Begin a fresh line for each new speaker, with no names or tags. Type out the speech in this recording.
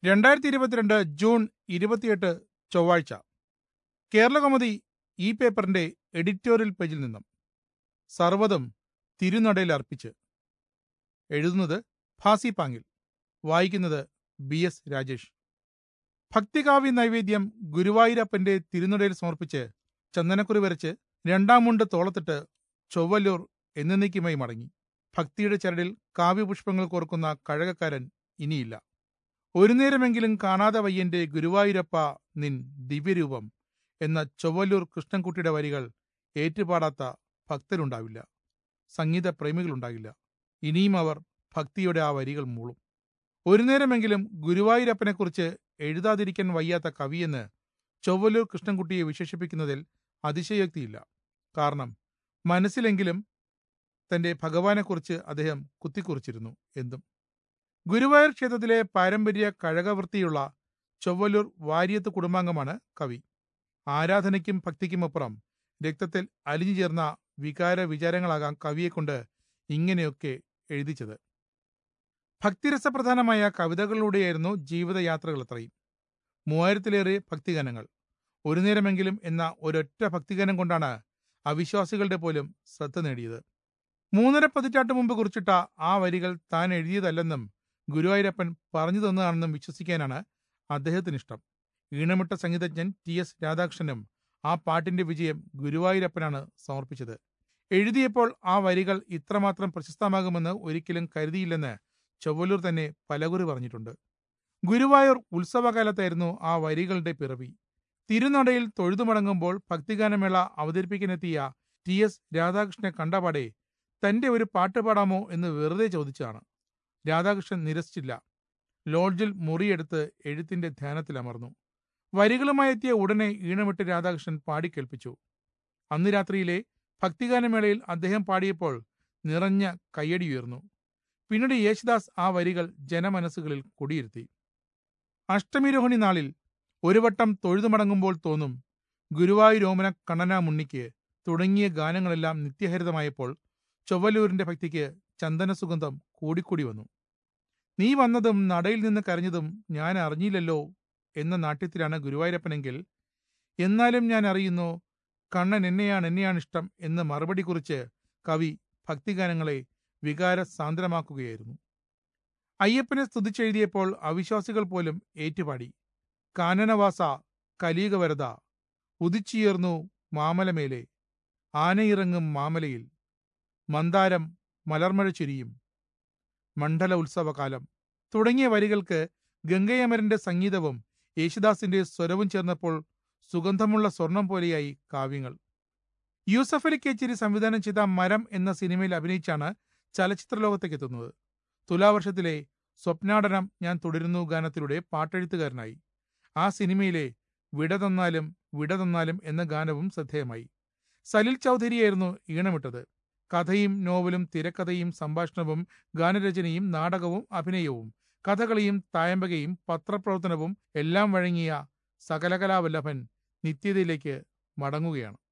രണ്ടായിരത്തി ഇരുപത്തിരണ്ട് ജൂൺ ഇരുപത്തിയെട്ട് ചൊവ്വാഴ്ച കേരളകൗമുദി ഈ പേപ്പറിന്റെ എഡിറ്റോറിയൽ പേജിൽ നിന്നും സർവ്വതും തിരുനടയിൽ അർപ്പിച്ച് എഴുതുന്നത് ഫാസി പാങ്ങിൽ വായിക്കുന്നത് ബി എസ് രാജേഷ് ഭക്തികാവ്യ നൈവേദ്യം ഗുരുവായൂരപ്പന്റെ തിരുനടയിൽ സമർപ്പിച്ച് ചന്ദനക്കുറി വരച്ച് രണ്ടാം മുണ്ട് തോളത്തിട്ട് ചൊവ്വല്ലൂർ എന്നേക്കുമായി മടങ്ങി ഭക്തിയുടെ ചരടിൽ കാവ്യപുഷ്പങ്ങൾ കോർക്കുന്ന കഴകക്കാരൻ ഇനിയില്ല ഒരു നേരമെങ്കിലും കാണാതെ വയ്യന്റെ ഗുരുവായൂരപ്പ നിൻ ദിവ്യരൂപം എന്ന ചൊവ്വല്ലൂർ കൃഷ്ണൻകുട്ടിയുടെ വരികൾ ഏറ്റുപാടാത്ത ഭക്തരുണ്ടാവില്ല സംഗീത പ്രേമികളുണ്ടാകില്ല ഇനിയും അവർ ഭക്തിയുടെ ആ വരികൾ മൂളും ഒരു നേരമെങ്കിലും ഗുരുവായൂരപ്പനെക്കുറിച്ച് എഴുതാതിരിക്കാൻ വയ്യാത്ത കവിയെന്ന് ചൊവ്വല്ലൂർ കൃഷ്ണൻകുട്ടിയെ വിശേഷിപ്പിക്കുന്നതിൽ അതിശയോക്തിയില്ല കാരണം മനസ്സിലെങ്കിലും തന്റെ ഭഗവാനെക്കുറിച്ച് അദ്ദേഹം കുത്തിക്കുറിച്ചിരുന്നു എന്തും ഗുരുവായൂർ ക്ഷേത്രത്തിലെ പാരമ്പര്യ കഴകവൃത്തിയുള്ള ചൊവ്വല്ലൂർ വാര്യത്ത് കുടുംബാംഗമാണ് കവി ആരാധനയ്ക്കും ഭക്തിക്കുമപ്പുറം രക്തത്തിൽ അലിഞ്ഞു ചേർന്ന വികാര വിചാരങ്ങളാകാം കവിയെക്കൊണ്ട് ഇങ്ങനെയൊക്കെ എഴുതിച്ചത് ഭക്തിരസപ്രധാനമായ കവിതകളിലൂടെയായിരുന്നു ജീവിതയാത്രകൾ അത്രയും മൂവായിരത്തിലേറെ ഭക്തിഗാനങ്ങൾ ഒരു നേരമെങ്കിലും എന്ന ഒരൊറ്റ ഭക്തിഗാനം കൊണ്ടാണ് അവിശ്വാസികളുടെ പോലും ശ്രദ്ധ നേടിയത് മൂന്നര പതിറ്റാണ്ട് മുമ്പ് കുറിച്ചിട്ട ആ വരികൾ താൻ എഴുതിയതല്ലെന്നും ഗുരുവായൂരപ്പൻ പറഞ്ഞു തന്നതാണെന്നും വിശ്വസിക്കാനാണ് അദ്ദേഹത്തിന് ഇഷ്ടം ഈണമിട്ട സംഗീതജ്ഞൻ ടി എസ് രാധാകൃഷ്ണനും ആ പാട്ടിന്റെ വിജയം ഗുരുവായൂരപ്പനാണ് സമർപ്പിച്ചത് എഴുതിയപ്പോൾ ആ വരികൾ ഇത്രമാത്രം പ്രശസ്തമാകുമെന്ന് ഒരിക്കലും കരുതിയില്ലെന്ന് ചൊവ്വലൂർ തന്നെ പലകുറി പറഞ്ഞിട്ടുണ്ട് ഗുരുവായൂർ ഉത്സവകാലത്തായിരുന്നു ആ വരികളുടെ പിറവി തിരുനടയിൽ തൊഴുതുമടങ്ങുമ്പോൾ ഭക്തിഗാനമേള അവതരിപ്പിക്കാനെത്തിയ ടി എസ് രാധാകൃഷ്ണനെ കണ്ടപാടെ തന്റെ ഒരു പാട്ട് പാടാമോ എന്ന് വെറുതെ ചോദിച്ചതാണ് രാധാകൃഷ്ണൻ നിരസിച്ചില്ല ലോഡ്ജിൽ മുറിയെടുത്ത് എഴുത്തിന്റെ ധ്യാനത്തിലമർന്നു വരികളുമായി എത്തിയ ഉടനെ ഈണമിട്ട് രാധാകൃഷ്ണൻ പാടിക്കേൾപ്പിച്ചു അന്ന് രാത്രിയിലെ ഭക്തിഗാനമേളയിൽ അദ്ദേഹം പാടിയപ്പോൾ നിറഞ്ഞ കയ്യടി ഉയർന്നു പിന്നീട് യേശുദാസ് ആ വരികൾ ജനമനസ്സുകളിൽ കുടിയിരുത്തി അഷ്ടമിരോഹിണി നാളിൽ ഒരു വട്ടം തൊഴുതുമടങ്ങുമ്പോൾ തോന്നും ഗുരുവായൂരോമന കണ്ണന മുന്നിക്ക് തുടങ്ങിയ ഗാനങ്ങളെല്ലാം നിത്യഹരിതമായപ്പോൾ ചൊവ്വലൂരിന്റെ ഭക്തിക്ക് ചന്ദന സുഗന്ധം കൂടിക്കൂടി വന്നു നീ വന്നതും നടയിൽ നിന്ന് കരഞ്ഞതും ഞാൻ അറിഞ്ഞില്ലല്ലോ എന്ന നാട്യത്തിലാണ് ഗുരുവായൂരപ്പനെങ്കിൽ എന്നാലും ഞാൻ അറിയുന്നു കണ്ണൻ എന്നെയാണ് എന്നെയാണ് ഇഷ്ടം എന്ന് മറുപടി കുറിച്ച് കവി ഭക്തിഗാനങ്ങളെ വികാര സാന്ദ്രമാക്കുകയായിരുന്നു അയ്യപ്പനെ സ്തുതിച്ചെഴുതിയപ്പോൾ അവിശ്വാസികൾ പോലും ഏറ്റുപാടി കാനനവാസ കലീകവരത ഉദിച്ചുയർന്നു മാമലമേലെ ആനയിറങ്ങും മാമലയിൽ മന്ദാരം മലർമഴ ചുരിയും മണ്ഡല ഉത്സവകാലം തുടങ്ങിയ വരികൾക്ക് ഗംഗയമരന്റെ സംഗീതവും യേശുദാസിന്റെ സ്വരവും ചേർന്നപ്പോൾ സുഗന്ധമുള്ള സ്വർണം പോലെയായി കാവ്യങ്ങൾ യൂസഫ് അലി കേച്ചേരി സംവിധാനം ചെയ്ത മരം എന്ന സിനിമയിൽ അഭിനയിച്ചാണ് ചലച്ചിത്ര ലോകത്തേക്ക് എത്തുന്നത് തുലാവർഷത്തിലെ സ്വപ്നാടനം ഞാൻ തുടരുന്നു ഗാനത്തിലൂടെ പാട്ടെഴുത്തുകാരനായി ആ സിനിമയിലെ വിട തന്നാലും വിട തന്നാലും എന്ന ഗാനവും ശ്രദ്ധേയമായി സലിൽ ചൗധരിയായിരുന്നു ഈണമിട്ടത് കഥയും നോവലും തിരക്കഥയും സംഭാഷണവും ഗാനരചനയും നാടകവും അഭിനയവും കഥകളിയും തായമ്പകയും പത്രപ്രവർത്തനവും എല്ലാം വഴങ്ങിയ സകലകലാവല്ലഭൻ നിത്യതയിലേക്ക് മടങ്ങുകയാണ്